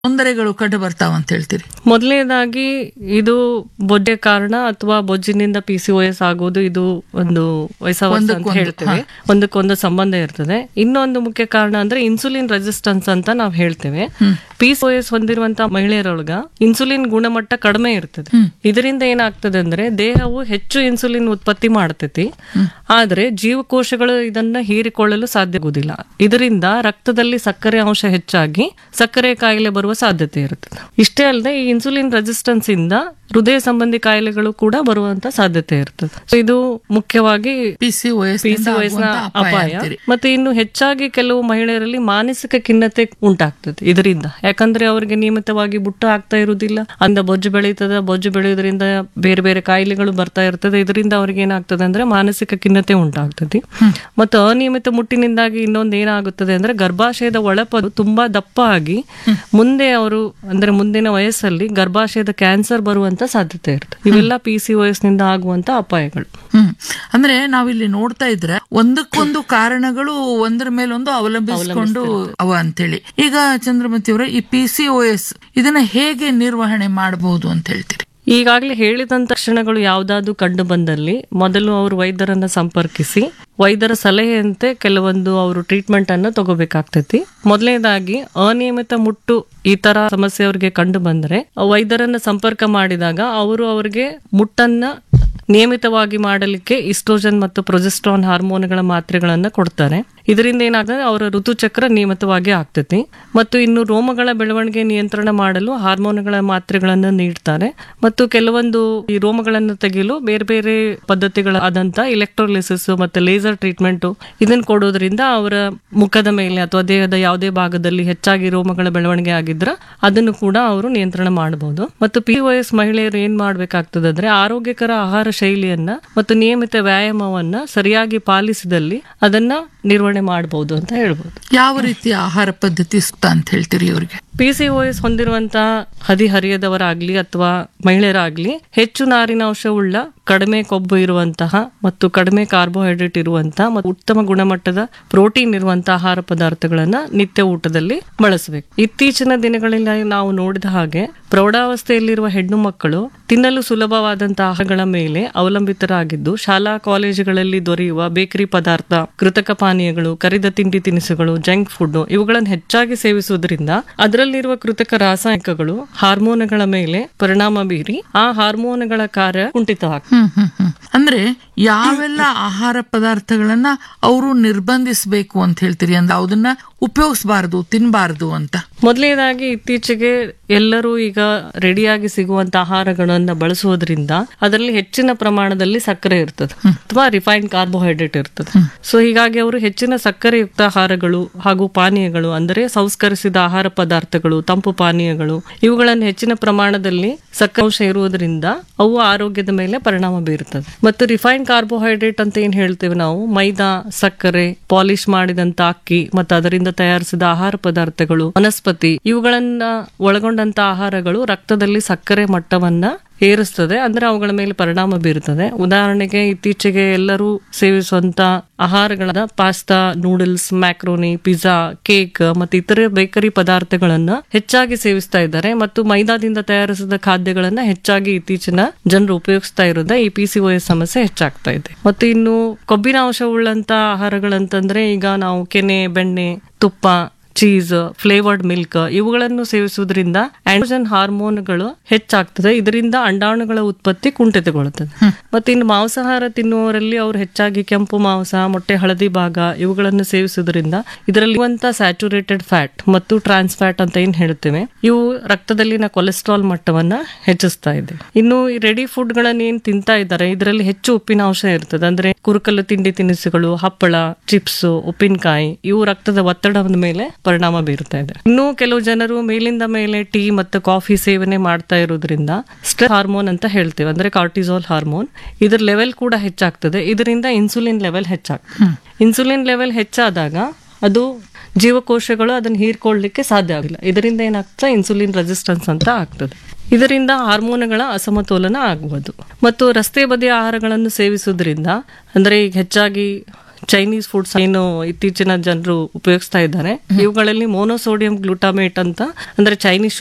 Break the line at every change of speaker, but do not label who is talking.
ತೊಂದರೆಗಳು ಕಂಡು ಬರ್ತಾವ ಅಂತ ಹೇಳ್ತೀರಿ
ಮೊದಲನೇದಾಗಿ ಇದು ಬೊಜ್ಜೆ ಕಾರಣ ಅಥವಾ ಬೊಜ್ಜಿನಿಂದ ಪಿ ಸಿ ಎಸ್ ಆಗೋದು ಇದು ಒಂದು ವಯಸ್ಸಾವಸ್ಥೆ ಅಂತ ಹೇಳ್ತೇವೆ ಒಂದಕ್ಕೊಂದು ಸಂಬಂಧ ಇರ್ತದೆ ಇನ್ನೊಂದು ಮುಖ್ಯ ಕಾರಣ ಅಂದ್ರೆ ಇನ್ಸುಲಿನ್ ರೆಸಿಸ್ಟೆನ್ಸ್ ಅಂತ ನಾವು ಹೇಳ್ತೇವೆ ಪಿ ಸಿ ಎಸ್ ಹೊಂದಿರುವಂತಹ ಮಹಿಳೆಯರೊಳಗ ಇನ್ಸುಲಿನ್ ಗುಣಮಟ್ಟ ಕಡಿಮೆ ಇರ್ತದೆ ಇದರಿಂದ ಏನಾಗ್ತದೆ ಅಂದ್ರೆ ದೇಹವು ಹೆಚ್ಚು ಇನ್ಸುಲಿನ್ ಉತ್ಪತ್ತಿ ಮಾಡ್ತೈತಿ ಆದ್ರೆ ಜೀವಕೋಶಗಳು ಇದನ್ನ ಹೀರಿಕೊಳ್ಳಲು ಸಾಧ್ಯ ಆಗುದಿಲ್ಲ ಇದರಿಂದ ರಕ್ತದಲ್ಲಿ ಸಕ್ಕರೆ ಅಂಶ ಹೆಚ್ಚಾಗಿ ಸಕ್ಕರೆ ಕಾಯಿಲೆ ಬರುವ ಸಾಧ್ಯತೆ ಇರುತ್ತದೆ ಇಷ್ಟೇ ಅಲ್ಲದೆ ಈ ಇನ್ಸುಲಿನ್ ರೆಸಿಸ್ಟೆನ್ಸ್ ಇಂದ ಹೃದಯ ಸಂಬಂಧಿ ಕಾಯಿಲೆಗಳು ಕೂಡ ಬರುವಂತ ಸಾಧ್ಯತೆ ಇರ್ತದೆ So ಇದು ಮುಖ್ಯವಾಗಿ
ಪಿ ಸಿ ವಯಸ್
PCOS ನ ಅಪಾಯ ಮತ್ತೆ ಇನ್ನು ಹೆಚ್ಚಾಗಿ ಕೆಲವು ಮಹಿಳೆಯರಲ್ಲಿ ಮಾನಸಿಕ ಖಿನ್ನತೆ ಉಂಟಾಗ್ತದೆ ಇದರಿಂದ ಯಾಕಂದ್ರೆ ಅವರಿಗೆ ನಿಯಮಿತವಾಗಿ ಬುಟ್ಟು ಆಗ್ತಾ ಇರುವುದಿಲ್ಲ ಅಂದ ಬೊಜ್ಜು ಬೆಳೀತದ ಬೊಜ್ಜು ಬೆಳೆಯೋದ್ರಿಂದ ಬೇರೆ ಬೇರೆ ಕಾಯಿಲೆಗಳು ಬರ್ತಾ ಇರ್ತದೆ ಇದರಿಂದ ಅವ್ರಿಗೆ ಏನಾಗ್ತದೆ ಅಂದ್ರೆ ಮಾನಸಿಕ ಖಿನ್ನತೆ ಉಂಟಾಗ್ತದೆ ಮತ್ತು ಅನಿಯಮಿತ ಮುಟ್ಟಿನಿಂದಾಗಿ ಇನ್ನೊಂದು ಏನಾಗುತ್ತದೆ ಅಂದ್ರೆ ಗರ್ಭಾಶಯದ ಒಳಪದು ತುಂಬಾ ದಪ್ಪ ಆಗಿ ಮುಂದೆ ಅವರು ಅಂದ್ರೆ ಮುಂದಿನ ವಯಸ್ಸಲ್ಲಿ ಗರ್ಭಾಶಯದ ಕ್ಯಾನ್ಸರ್ ಬರುವಂತ ಸಾಧ್ಯತೆ ಇರ್ತದೆ ಇವೆಲ್ಲ ಪಿ ಸಿ ನಿಂದ ಆಗುವಂತ ಅಪಾಯಗಳು
ಹ್ಮ್ ಅಂದ್ರೆ ನಾವಿಲ್ಲಿ ನೋಡ್ತಾ ಇದ್ರೆ ಒಂದಕ್ಕೊಂದು ಕಾರಣಗಳು ಒಂದರ ಮೇಲೊಂದು ಅವಲಂಬಿಸಿಕೊಂಡು ಅವ ಅಂತೇಳಿ ಈಗ ಚಂದ್ರಮತಿ ಅವರ ಈ ಪಿ ಸಿ ಎಸ್ ಇದನ್ನ ಹೇಗೆ ನಿರ್ವಹಣೆ ಮಾಡಬಹುದು ಅಂತ ಹೇಳ್ತೀರಿ
ಈಗಾಗಲೇ ಹೇಳಿದಂತ ಲಕ್ಷಣಗಳು ಯಾವ್ದಾದ್ರು ಕಂಡು ಬಂದಲ್ಲಿ ಮೊದಲು ಅವರು ವೈದ್ಯರನ್ನ ಸಂಪರ್ಕಿಸಿ ವೈದ್ಯರ ಸಲಹೆಯಂತೆ ಕೆಲವೊಂದು ಅವರು ಟ್ರೀಟ್ಮೆಂಟ್ ಅನ್ನ ತಗೋಬೇಕಾಗ್ತೈತಿ ಮೊದಲನೇದಾಗಿ ಅನಿಯಮಿತ ಮುಟ್ಟು ಈ ತರ ಸಮಸ್ಯೆ ಅವರಿಗೆ ಕಂಡು ಬಂದ್ರೆ ವೈದ್ಯರನ್ನ ಸಂಪರ್ಕ ಮಾಡಿದಾಗ ಅವರು ಅವರಿಗೆ ಮುಟ್ಟನ್ನ ನಿಯಮಿತವಾಗಿ ಮಾಡಲಿಕ್ಕೆ ಇಸ್ಟ್ರೋಜನ್ ಮತ್ತು ಪ್ರೊಜೆಸ್ಟ್ರಾನ್ ಹಾರ್ಮೋನ್ಗಳ ಮಾತ್ರೆಗಳನ್ನ ಕೊಡ್ತಾರೆ ಇದರಿಂದ ಏನಾಗ್ತದೆ ಅವರ ಋತುಚಕ್ರ ನಿಯಮಿತವಾಗಿ ಆಗ್ತೈತಿ ಮತ್ತು ಇನ್ನು ರೋಮಗಳ ಬೆಳವಣಿಗೆ ನಿಯಂತ್ರಣ ಮಾಡಲು ಹಾರ್ಮೋನ್ಗಳ ಮಾತ್ರೆಗಳನ್ನು ನೀಡ್ತಾರೆ ಮತ್ತು ಕೆಲವೊಂದು ಈ ರೋಮಗಳನ್ನು ತೆಗೆಯಲು ಬೇರೆ ಬೇರೆ ಪದ್ಧತಿಗಳಾದಂತ ಇಲೆಕ್ಟ್ರೋಲಿಸಿಸ್ ಮತ್ತೆ ಲೇಸರ್ ಟ್ರೀಟ್ಮೆಂಟ್ ಇದನ್ನ ಕೊಡೋದ್ರಿಂದ ಅವರ ಮುಖದ ಮೇಲೆ ಅಥವಾ ದೇಹದ ಯಾವುದೇ ಭಾಗದಲ್ಲಿ ಹೆಚ್ಚಾಗಿ ರೋಮಗಳ ಬೆಳವಣಿಗೆ ಆಗಿದ್ರ ಅದನ್ನು ಕೂಡ ಅವರು ನಿಯಂತ್ರಣ ಮಾಡಬಹುದು ಮತ್ತು ಪಿ ಎಸ್ ಮಹಿಳೆಯರು ಏನ್ ಮಾಡ್ಬೇಕಾಗ್ತದೆ ಅಂದ್ರೆ ಆರೋಗ್ಯಕರ ಆಹಾರ ಶೈಲಿಯನ್ನ ಮತ್ತು ನಿಯಮಿತ ವ್ಯಾಯಾಮವನ್ನ ಸರಿಯಾಗಿ ಪಾಲಿಸಿದಲ್ಲಿ ಅದನ್ನ ನಿರ್ವಹಣೆ ಮಾಡಬಹುದು ಅಂತ ಹೇಳ್ಬೋದು
ಯಾವ ರೀತಿಯ ಆಹಾರ ಪದ್ಧತಿ ಸೂಕ್ತ ಅಂತ ಹೇಳ್ತೀರಿ ಅವ್ರಿಗೆ
ಪಿ ಸಿ ಎಸ್ ಹೊಂದಿರುವಂತಹ ಹದಿಹರಿಯದವರಾಗ್ಲಿ ಅಥವಾ ಮಹಿಳೆಯರಾಗ್ಲಿ ಹೆಚ್ಚು ನಾರಿನಾಂಶ ಉಳ್ಳ ಕಡಿಮೆ ಕೊಬ್ಬು ಇರುವಂತಹ ಮತ್ತು ಕಡಿಮೆ ಕಾರ್ಬೋಹೈಡ್ರೇಟ್ ಇರುವಂತಹ ಮತ್ತು ಉತ್ತಮ ಗುಣಮಟ್ಟದ ಪ್ರೋಟೀನ್ ಇರುವಂತಹ ಆಹಾರ ಪದಾರ್ಥಗಳನ್ನ ನಿತ್ಯ ಊಟದಲ್ಲಿ ಬಳಸಬೇಕು ಇತ್ತೀಚಿನ ದಿನಗಳಲ್ಲಿ ನಾವು ನೋಡಿದ ಹಾಗೆ ಪ್ರೌಢಾವಸ್ಥೆಯಲ್ಲಿರುವ ಹೆಣ್ಣು ಮಕ್ಕಳು ತಿನ್ನಲು ಸುಲಭವಾದಂತಹ ಆಹಾರಗಳ ಮೇಲೆ ಅವಲಂಬಿತರಾಗಿದ್ದು ಶಾಲಾ ಕಾಲೇಜುಗಳಲ್ಲಿ ದೊರೆಯುವ ಬೇಕರಿ ಪದಾರ್ಥ ಕೃತಕ ಪಾನೀಯಗಳು ಕರಿದ ತಿಂಡಿ ತಿನಿಸುಗಳು ಜಂಕ್ ಫುಡ್ ಇವುಗಳನ್ನು ಹೆಚ್ಚಾಗಿ ಸೇವಿಸುವುದರಿಂದ ಅದರಲ್ಲಿರುವ ಕೃತಕ ರಾಸಾಯನಿಕಗಳು ಹಾರ್ಮೋನ್ಗಳ ಮೇಲೆ ಪರಿಣಾಮ ಬೀರಿ ಆ ಹಾರ್ಮೋನ್ಗಳ ಕಾರ್ಯ ಕುಂಠಿತವಾಗ್ತದೆ
ಹ್ಮ್ ಹ್ಮ್ ಹ್ಮ್ ಅಂದ್ರೆ ಯಾವೆಲ್ಲ ಆಹಾರ ಪದಾರ್ಥಗಳನ್ನ ಅವರು ನಿರ್ಬಂಧಿಸಬೇಕು ಅಂತ ಹೇಳ್ತೀರಿ ಅಂದ್ರೆ ಅದನ್ನ ಉಪಯೋಗಿಸಬಾರದು ತಿನ್ಬಾರದು ಅಂತ
ಮೊದಲನೇದಾಗಿ ಇತ್ತೀಚೆಗೆ ಎಲ್ಲರೂ ಈಗ ರೆಡಿಯಾಗಿ ಸಿಗುವಂತ ಆಹಾರಗಳನ್ನ ಬಳಸುವುದರಿಂದ ಅದರಲ್ಲಿ ಹೆಚ್ಚಿನ ಪ್ರಮಾಣದಲ್ಲಿ ಸಕ್ಕರೆ ಇರ್ತದೆ ಅಥವಾ ರಿಫೈನ್ಡ್ ಕಾರ್ಬೋಹೈಡ್ರೇಟ್ ಇರ್ತದೆ ಸೊ ಹೀಗಾಗಿ ಅವರು ಹೆಚ್ಚಿನ ಸಕ್ಕರೆಯುಕ್ತ ಆಹಾರಗಳು ಹಾಗೂ ಪಾನೀಯಗಳು ಅಂದರೆ ಸಂಸ್ಕರಿಸಿದ ಆಹಾರ ಪದಾರ್ಥಗಳು ತಂಪು ಪಾನೀಯಗಳು ಇವುಗಳನ್ನು ಹೆಚ್ಚಿನ ಪ್ರಮಾಣದಲ್ಲಿ ಸಕ್ಕರೆ ಅಂಶ ಇರುವುದರಿಂದ ಅವು ಆರೋಗ್ಯದ ಮೇಲೆ ಪರಿಣಾಮ ಬೀರುತ್ತದೆ ಮತ್ತು ರಿಫೈನ್ಡ್ ಕಾರ್ಬೋಹೈಡ್ರೇಟ್ ಅಂತ ಏನ್ ಹೇಳ್ತೇವೆ ನಾವು ಮೈದಾ ಸಕ್ಕರೆ ಪಾಲಿಶ್ ಮಾಡಿದಂತ ಅಕ್ಕಿ ಮತ್ತು ಅದರಿಂದ ತಯಾರಿಸಿದ ಆಹಾರ ಪದಾರ್ಥಗಳು ವನಸ್ಪತಿ ಇವುಗಳನ್ನ ಒಳಗೊಂಡಂತ ಆಹಾರಗಳು ರಕ್ತದಲ್ಲಿ ಸಕ್ಕರೆ ಮಟ್ಟವನ್ನ ಏರಿಸ್ತದೆ ಅಂದ್ರೆ ಅವುಗಳ ಮೇಲೆ ಪರಿಣಾಮ ಬೀರುತ್ತದೆ ಉದಾಹರಣೆಗೆ ಇತ್ತೀಚೆಗೆ ಎಲ್ಲರೂ ಸೇವಿಸುವಂತ ಆಹಾರಗಳಾದ pasta noodles macaroni pizza cake ಮತ್ತು ಇತರೆ ಬೇಕರಿ ಪದಾರ್ಥಗಳನ್ನ ಹೆಚ್ಚಾಗಿ ಸೇವಿಸ್ತಾ ಇದ್ದಾರೆ ಮತ್ತು ಮೈದಾದಿಂದ ತಯಾರಿಸಿದ ಖಾದ್ಯಗಳನ್ನ ಹೆಚ್ಚಾಗಿ ಇತ್ತೀಚಿನ ಜನರು ಉಪಯೋಗಿಸ್ತಾ ಇರೋದ್ರಿಂದ ಈ ಪಿ ಸಿ ಸಮಸ್ಯೆ ಹೆಚ್ಚಾಗ್ತಾ ಇದೆ ಮತ್ತು ಇನ್ನು ಕೊಬ್ಬಿನ ಅಂಶವುಳ್ಳಂತ ಆಹಾರಗಳಂತಂದ್ರೆ ಈಗ ನಾವು ಕೆನೆ ಬೆಣ್ಣೆ ತುಪ್ಪ ಚೀಸ್ ಫ್ಲೇವರ್ಡ್ ಮಿಲ್ಕ್ ಇವುಗಳನ್ನು ಸೇವಿಸುವುದರಿಂದ ಆಂಡ್ರೋಜನ್ ಹಾರ್ಮೋನ್ಗಳು ಹೆಚ್ಚಾಗ್ತದೆ ಇದರಿಂದ ಅಂಡಾಣುಗಳ ಉತ್ಪತ್ತಿ ಕುಂಠಿತಗೊಳ್ಳುತ್ತದೆ ಮತ್ತೆ ಇನ್ನು ಮಾಂಸಾಹಾರ ತಿನ್ನುವವರಲ್ಲಿ ಅವರು ಹೆಚ್ಚಾಗಿ ಕೆಂಪು ಮಾಂಸ ಮೊಟ್ಟೆ ಹಳದಿ ಭಾಗ ಇವುಗಳನ್ನು ಸೇವಿಸುವುದರಿಂದ ಇದರಲ್ಲಿ ಸ್ಯಾಚುರೇಟೆಡ್ ಫ್ಯಾಟ್ ಮತ್ತು ಟ್ರಾನ್ಸ್ ಫ್ಯಾಟ್ ಅಂತ ಏನ್ ಹೇಳ್ತೇವೆ ಇವು ರಕ್ತದಲ್ಲಿನ ಕೊಲೆಸ್ಟ್ರಾಲ್ ಮಟ್ಟವನ್ನ ಹೆಚ್ಚಿಸ್ತಾ ಇದೆ ಇನ್ನು ಈ ರೆಡಿ ಫುಡ್ ಗಳನ್ನ ಏನ್ ತಿಂತಾ ಇದ್ದಾರೆ ಇದರಲ್ಲಿ ಹೆಚ್ಚು ಉಪ್ಪಿನ ಅಂಶ ಇರ್ತದೆ ಅಂದ್ರೆ ಕುರುಕಲು ತಿಂಡಿ ತಿನಿಸುಗಳು ಹಪ್ಪಳ ಚಿಪ್ಸ್ ಉಪ್ಪಿನಕಾಯಿ ಇವು ರಕ್ತದ ಒತ್ತಡದ ಮೇಲೆ ಪರಿಣಾಮ ಬೀರುತ್ತಾ ಇದೆ ಇನ್ನು ಕೆಲವು ಜನರು ಮೇಲಿಂದ ಮೇಲೆ ಟೀ ಮತ್ತು ಕಾಫಿ ಸೇವನೆ ಮಾಡ್ತಾ ಇರೋದ್ರಿಂದ ಸ್ಟ್ರೆಸ್ ಹಾರ್ಮೋನ್ ಅಂತ ಹೇಳ್ತೇವೆ ಅಂದ್ರೆ ಕಾರ್ಟಿಸೋಲ್ ಹಾರ್ಮೋನ್ ಇದ್ರ ಲೆವೆಲ್ ಕೂಡ ಹೆಚ್ಚಾಗ್ತದೆ ಇದರಿಂದ ಇನ್ಸುಲಿನ್ ಲೆವೆಲ್ ಹೆಚ್ಚಾಗ್ತದೆ ಇನ್ಸುಲಿನ್ ಲೆವೆಲ್ ಹೆಚ್ಚಾದಾಗ ಅದು ಜೀವಕೋಶಗಳು ಅದನ್ನ ಹೀರ್ಕೊಳ್ಳಿಕ್ಕೆ ಸಾಧ್ಯ ಆಗಿಲ್ಲ ಇದರಿಂದ ಏನಾಗ್ತದೆ ಇನ್ಸುಲಿನ್ ರೆಸಿಸ್ಟೆನ್ಸ್ ಅಂತ ಆಗ್ತದೆ ಇದರಿಂದ ಹಾರ್ಮೋನ್ಗಳ ಅಸಮತೋಲನ ಆಗುವುದು ಮತ್ತು ರಸ್ತೆ ಬದಿಯ ಆಹಾರಗಳನ್ನು ಸೇವಿಸುವುದರಿಂದ ಅಂದರೆ ಈಗ ಹೆಚ್ಚಾಗಿ ಚೈನೀಸ್ ಫುಡ್ಸ್ ಏನು ಇತ್ತೀಚಿನ ಜನರು ಉಪಯೋಗಿಸ್ತಾ ಇದ್ದಾರೆ ಇವುಗಳಲ್ಲಿ ಮೋನೋಸೋಡಿಯಂ ಗ್ಲೂಟಾಮೇಟ್ ಅಂತ ಅಂದ್ರೆ ಚೈನೀಸ್